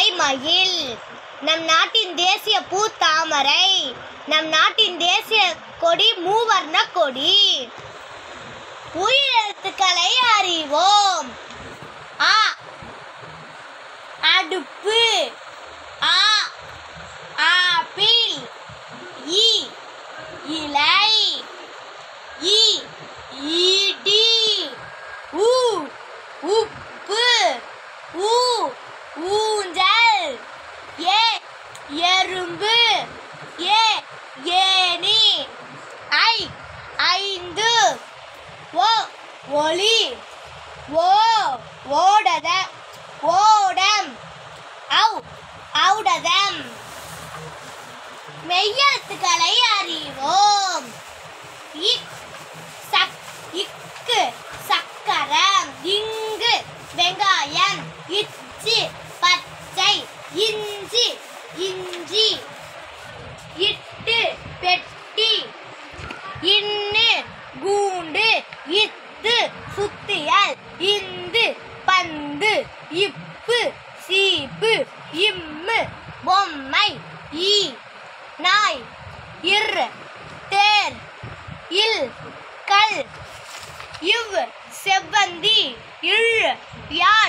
பறவை மயில் நம் நாட்டின் தேசிய பூ தாமரை நம் நாட்டின் தேசிய கொடி மூவர்ண கொடி உயிரெழுத்துக்களை அறிவோம் ஆ அடுப்பு ஆ ஆப்பிள் இ இலை இ இடி உ உப்பு ஊ ஊஞ்சல் ஏ எறும்பு ஏ ஏனி ஐ ஐந்து ஓ ஒளி ஓ ஓடத ஓடம் ஔ ஔடதம் மெய்யெழுத்துக்களை அறிவோம் இக் சக் இக்கு சக்கரம் இங்கு வெங்காயம் இச்சு பச்சை இஞ்சி இஞ்சி இட்டு பெட்டி இன்னு கூண்டு இத்து சுத்தியல் இந்து பந்து இப்பு சீப்பு இம்மு பொம்மை ஈ நாய் இர் தேர் இல் கல் இவ் செவ்வந்தி இழ் யா